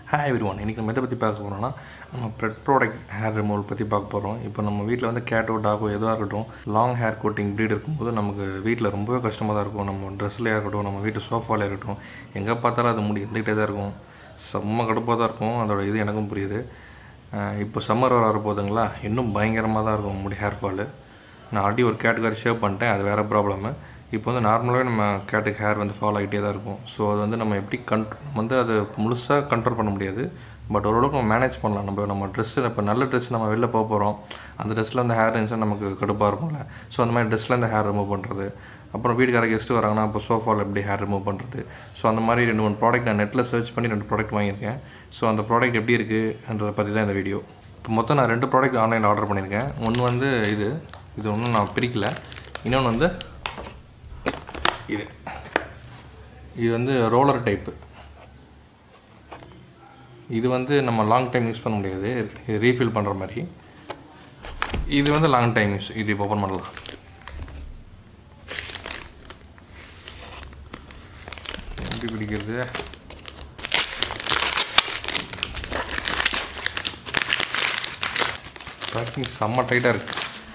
hi every one இன்றைக்கி நம்ம எதை பற்றி பார்க்க போகிறோம்னா நம்ம பெட் ப்ராடக்ட் ஹேர் ரிமூவல் பற்றி பார்க்க போகிறோம் இப்போ நம்ம வீட்டில் வந்து கேட்டோ டாகோ எதுவாக இருக்கட்டும் லாங் ஹேர் கோட்டிங் ப்ரீட் இருக்கும்போது நமக்கு வீட்டில் ரொம்பவே கஷ்டமாக தான் இருக்கும் நம்ம ட்ரெஸ்லேயே இருக்கட்டும் நம்ம வீட்டு சோஃபாவில் இருக்கட்டும் எங்கே பார்த்தாலும் அது முடி இருந்துக்கிட்டே தான் இருக்கும் செம்ம கடுப்பாக தான் இருக்கும் அதோட இது எனக்கும் புரியுது அஹ் இப்போ சம்மர் வர வரப்போகுதுங்களா இன்னும் பயங்கரமாக தான் இருக்கும் முடி ஹேர் ஃபாலு நான் ஆல்ரெடி ஒரு கேட்டுக்காரி ஷேவ் பண்ணிட்டேன் அது வேறு ப்ராப்ளமு இப்போ வந்து நார்மலாகவே நம்ம கேட்டுக்கு ஹேர் வந்து ஃபாலோ ஆகிட்டே தான் இருக்கும் ஸோ அது வந்து நம்ம எப்படி கண்ட் வந்து அதை முழுசாக கண்ட்ரோல் பண்ண முடியாது பட் ஓரளவுக்கு நம்ம மேனேஜ் பண்ணலாம் நம்ம நம்ம ட்ரெஸ்ஸு இப்போ நல்ல ட்ரெஸ் நம்ம வெளில போக போகிறோம் அந்த ட்ரெஸ்ஸில் வந்து ஹேர் இருந்துச்சுன்னா நமக்கு கடுப்பாக இருக்கும்ல ஸோ அந்த மாதிரி ட்ரெஸ்ஸில் இந்த ஹேர் ரிமூவ் பண்ணுறது அப்புறம் வீட்டுக்கார கெஸ்ட்டு வராங்கன்னா அப்போ சோஃபாவில் எப்படி ஹேர் ரிமூவ் பண்ணுறது ஸோ அந்த மாதிரி ரெண்டு மூணு ப்ராடக்ட் நான் நெட்டில் சர்ச் பண்ணி ரெண்டு ப்ராடக்ட் வாங்கியிருக்கேன் ஸோ அந்த ப்ராடக்ட் எப்படி இருக்குன்றதை பற்றி தான் இந்த வீடியோ இப்போ மொத்தம் நான் ரெண்டு ப்ராடக்ட் ஆன்லைனில் ஆர்டர் பண்ணியிருக்கேன் ஒன்று வந்து இது இது ஒன்றும் நான் பிரிக்கல இன்னொன்று வந்து இது இது வந்து ரோலர் டைப்பு இது வந்து நம்ம லாங் டைம் யூஸ் பண்ண முடியாது இது ரீஃபில் பண்ணுற மாதிரி இது வந்து லாங் டைம் யூஸ் இது இப்போ ஓப்பன் பண்ணலாம் எப்படி பிடிக்கிறது பேக்கிங் செம்ம டைட்டாக இருக்குது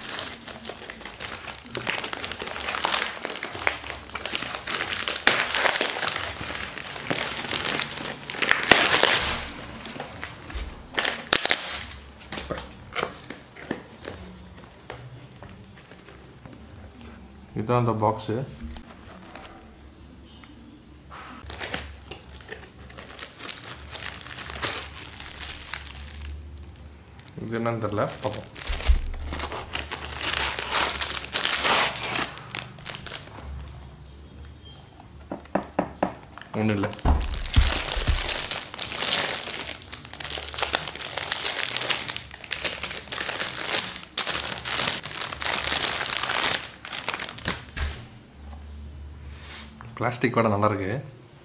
இதுதான் அந்த பாக்ஸு இது என்னன்னு தெரில பார்ப்போம் ஒன்றும் இல்லை பிளாஸ்டிக் கூட நல்லா இருக்கு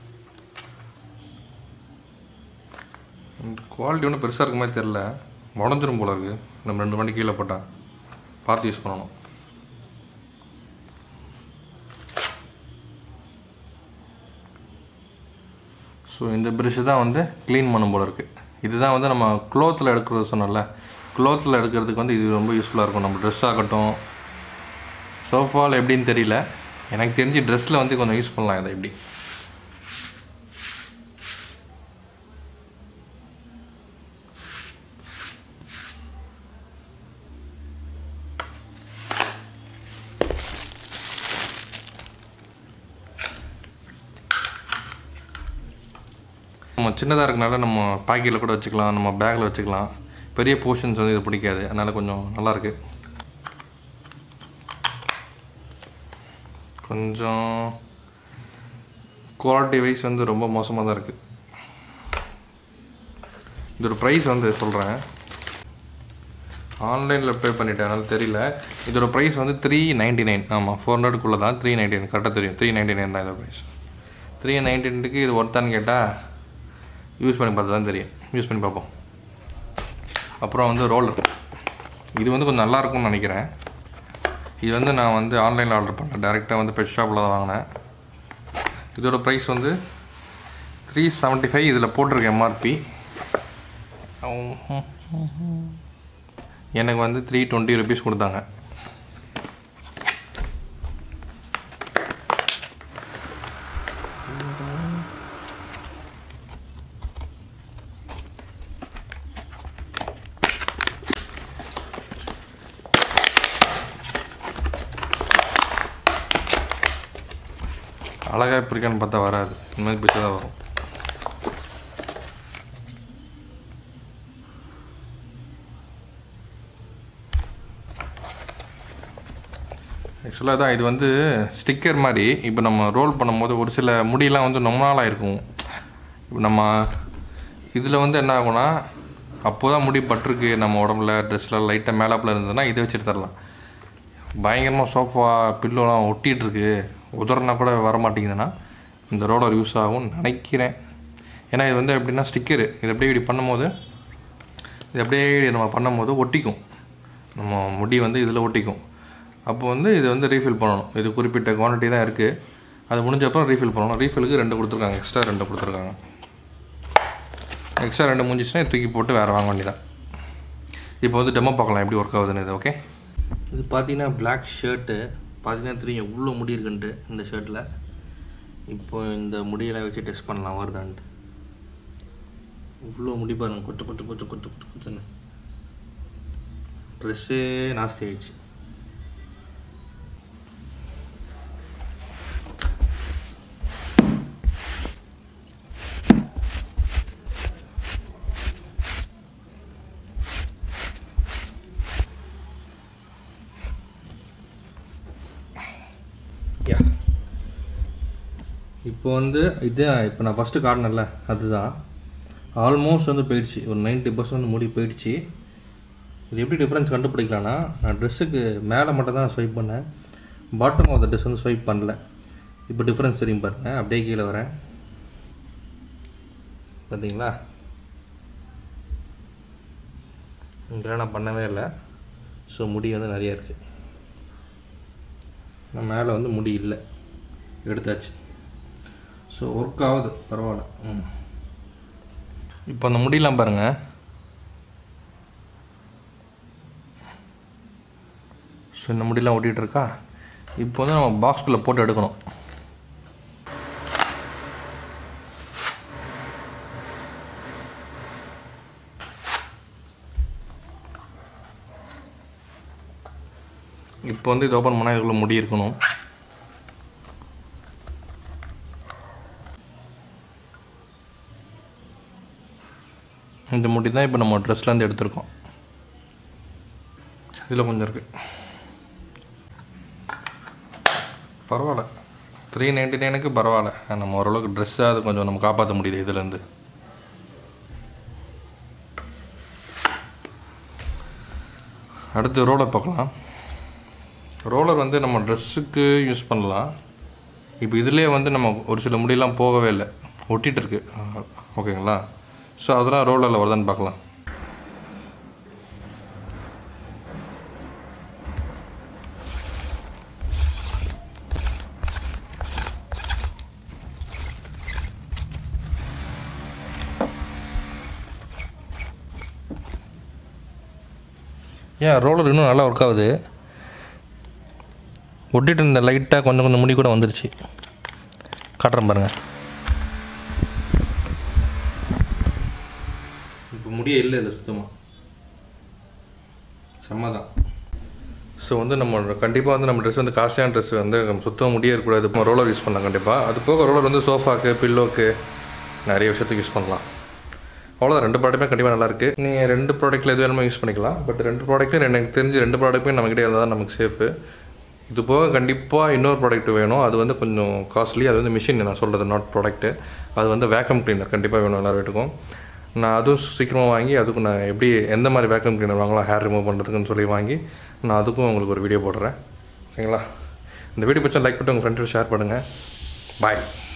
குவாலிட்டி ஒன்றும் பெருசாக இருக்க மாதிரி தெரில உடஞ்சிரும் போல இருக்கு நம்ம ரெண்டு மணி கீழே போட்டால் பார்த்து யூஸ் பண்ணணும் ஸோ இந்த ப்ரஷ் தான் வந்து க்ளீன் பண்ணும் போல இருக்குது இதுதான் வந்து நம்ம க்ளோத்தில் எடுக்கிறது சொன்னோம்ல க்ளோத்தில் எடுக்கிறதுக்கு வந்து இது ரொம்ப யூஸ்ஃபுல்லாக இருக்கும் நம்ம ட்ரெஸ் ஆகட்டும் சோஃபாவில் எப்படின்னு தெரியல எனக்கு தெரிஞ்சு ட்ரெஸ்ஸில் வந்து கொஞ்சம் யூஸ் பண்ணலாம் இதை எப்படி நம்ம சின்னதாக இருக்கனால நம்ம பாக்கெட்டில் கூட வச்சுக்கலாம் நம்ம பேக்கில் வச்சுக்கலாம் பெரிய போர்ஷன்ஸ் வந்து இது பிடிக்காது அதனால் கொஞ்சம் நல்லாயிருக்கு கொஞ்சம் குவாலிட்டி வைஸ் வந்து ரொம்ப மோசமாக தான் இருக்குது இதோட ப்ரைஸ் வந்து சொல்கிறேன் ஆன்லைனில் பே பண்ணிட்டேன் அதனால் தெரியல இதோட ப்ரைஸ் வந்து த்ரீ நைன்டி நைன் ஆமாம் ஃபோர் ஹண்ட்ரட்குள்ளே தான் த்ரீ நைன்டி நைன் கரெக்டாக தெரியும் த்ரீ நைன்டி நைன் தான் இதோட ப்ரைஸ் த்ரீ நைன்டி நைனுக்கு இது ஒர்த்தான்னு கேட்டால் யூஸ் பண்ணி பார்த்தா தான் தெரியும் யூஸ் பண்ணி பார்ப்போம் அப்புறம் வந்து ரோலர் இது வந்து கொஞ்சம் நல்லா இருக்கும்னு நினைக்கிறேன் இது வந்து நான் வந்து ஆன்லைனில் ஆர்டர் பண்ணேன் டேரெக்டாக வந்து பெட் ஷாப்பில் தான் வாங்கினேன் இதோட ப்ரைஸ் வந்து த்ரீ செவன்ட்டி ஃபைவ் இதில் போட்டிருக்கு எம்ஆர்பி எனக்கு வந்து த்ரீ டுவெண்ட்டி ருபீஸ் கொடுத்தாங்க அழகாக எப்படி இருக்கான்னு பார்த்தா வராது இந்த மாதிரி பிச்சை தான் வரும் ஆக்சுவலாக தான் இது வந்து ஸ்டிக்கர் மாதிரி இப்போ நம்ம ரோல் பண்ணும்போது ஒரு சில முடியெல்லாம் வந்து ரொம்ப நாளாக இருக்கும் இப்போ நம்ம இதில் வந்து என்ன ஆகும்னா அப்போ தான் முடி பட்டிருக்கு நம்ம உடம்புல ட்ரெஸ்ஸில் லைட்டாக மேலாப்பில் இருந்ததுன்னா இதை வச்சு எடுத்துடலாம் பயங்கரமாக சோஃபா பில்லோலாம் ஒட்டிகிட்ருக்கு உதறனா கூட வர மாட்டேங்குதுன்னா இந்த ரோலர் யூஸ் ஆகும்னு நினைக்கிறேன் ஏன்னா இது வந்து எப்படின்னா ஸ்டிக்கரு இது அப்படியே இப்படி பண்ணும்போது இது அப்படியே நம்ம பண்ணும்போது ஒட்டிக்கும் நம்ம முடி வந்து இதில் ஒட்டிக்கும் அப்போ வந்து இது வந்து ரீஃபில் பண்ணணும் இது குறிப்பிட்ட குவான்டிட்டி தான் இருக்குது அது முடிஞ்ச அப்புறம் ரீஃபில் பண்ணணும் ரீஃபிலுக்கு ரெண்டு கொடுத்துருக்காங்க எக்ஸ்ட்ரா ரெண்டு கொடுத்துருக்காங்க எக்ஸ்ட்ரா ரெண்டு முடிஞ்சிச்சுன்னா தூக்கி போட்டு வேறு வாங்க வேண்டியதான் இப்போ வந்து டெமோ பார்க்கலாம் எப்படி ஒர்க் ஆகுதுன்னு இது ஓகே இது பார்த்தீங்கன்னா பிளாக் ஷர்ட்டு பார்த்தீங்கன்னா தெரியும் எவ்வளோ முடி இருக்குன்ட்டு இந்த ஷர்ட்டில் இப்போ இந்த முடியெல்லாம் வச்சு டெஸ்ட் பண்ணலாம் வருதான்ட்டு இவ்வளோ முடி பாருங்க கொச்சு கொச்சு கொச்சு கொச்சு கொச்சு கொச்சுன்னு ட்ரெஸ்ஸே நாஸ்தி ஆயிடுச்சு யா இப்போ வந்து இது இப்போ நான் ஃபஸ்ட்டு காட்டினேன்ல அதுதான் ஆல்மோஸ்ட் வந்து போயிடுச்சு ஒரு 90% பர்சன்ட் முடி போயிடுச்சு இது எப்படி டிஃப்ரென்ஸ் கண்டுபிடிக்கலாம்னா நான் ட்ரெஸ்ஸுக்கு மேலே மட்டும் தான் ஸ்வைப் பண்ணேன் பாட்டம் ஆஃப் த ட்ரெஸ் வந்து ஸ்வைப் பண்ணல இப்போ டிஃப்ரென்ஸ் தெரியும் பாருங்க அப்படியே கீழே வரேன் பார்த்தீங்களா இங்கெல்லாம் நான் பண்ணவே இல்லை ஸோ முடி வந்து நிறையா இருக்குது நான் மேலே வந்து முடி இல்லை எடுத்தாச்சு ஸோ ஒர்க் ஆகுது பரவாயில்ல ம் இப்போ அந்த முடியெல்லாம் பாருங்கள் ஸோ இந்த முடியெல்லாம் ஒட்டிகிட்டு இருக்கா இப்போ வந்து நம்ம பாக்ஸ்குள்ளே போட்டு எடுக்கணும் இப்போ வந்து இது ஓப்பன் பண்ணால் இதுக்குள்ளே முடி இருக்கணும் இந்த முடி தான் இப்போ நம்ம ட்ரெஸ்லேருந்து எடுத்திருக்கோம் இதில் கொஞ்சம் இருக்குது பரவாயில்ல த்ரீ நைன்டி நைனுக்கு பரவாயில்ல நம்ம ஓரளவுக்கு ட்ரெஸ்ஸாக அது கொஞ்சம் நம்ம காப்பாற்ற முடியுது இதுலேருந்து அடுத்து ரோலர் பார்க்கலாம் ரோலர் வந்து நம்ம ட்ரெஸ்ஸுக்கு யூஸ் பண்ணலாம் இப்போ இதுலேயே வந்து நம்ம ஒரு சில முடியெல்லாம் போகவே இல்லை ஒட்டிகிட்டு இருக்கு ஓகேங்களா ஸோ அதெல்லாம் ரோலரில் வருதான்னு பார்க்கலாம் ஏன் ரோலர் இன்னும் நல்லா ஒர்க் ஆகுது ஒட்டிட்டு இருந்த லைட்டாக கொஞ்சம் கொஞ்சம் முடி கூட வந்துருச்சு காட்டுறேன் பாருங்கள் இப்போ முடியே இல்லை இல்லை சுத்தமாக செம்ம தான் ஸோ வந்து நம்ம கண்டிப்பாக வந்து நம்ம ட்ரெஸ் வந்து காஸ்ட்லியான ட்ரெஸ் வந்து சுத்தமாக முடியே இருக்கக்கூடாது இப்போ ரோலர் யூஸ் பண்ணலாம் கண்டிப்பாக அது போக ரோலர் வந்து சோஃபாக்கு பில்லோக்கு நிறைய விஷயத்துக்கு யூஸ் பண்ணலாம் அவ்வளோதான் ரெண்டு ப்ராடக்ட்டுமே கண்டிப்பாக நல்லாயிருக்கு நீங்கள் ரெண்டு ப்ராடக்ட்டில் எது வேணுமோ யூஸ் பண்ணிக்கலாம் பட் ரெண்டு ப்ராடக்ட்டும் எனக்கு தெரிஞ்சு ரெண்டு ப்ராடக்ட்டுமே நம்மக்கிட்ட இருந்தால் தான் நமக்கு சேஃபு இது போக கண்டிப்பாக இன்னொரு ப்ராடக்ட் வேணும் அது வந்து கொஞ்சம் காஸ்ட்லி அது வந்து மிஷின் நான் சொல்கிறது நாட் ப்ராடக்ட்டு அது வந்து வேக்கம் க்ளீனர் கண்டிப்பாக வேணும் எல்லார் வீட்டுக்கும் நான் அதுவும் சீக்கிரமாக வாங்கி அதுக்கும் நான் எப்படி எந்த மாதிரி வேக்கம் க்ளீனர் வாங்கலாம் ஹேர் ரிமூவ் பண்ணுறதுக்குன்னு சொல்லி வாங்கி நான் அதுக்கும் உங்களுக்கு ஒரு வீடியோ போடுறேன் ஓகேங்களா இந்த வீடியோ பிடிச்சா லைக் பண்ணி உங்கள் ஃப்ரெண்ட்ஸோட ஷேர் பண்ணுங்கள் பாய்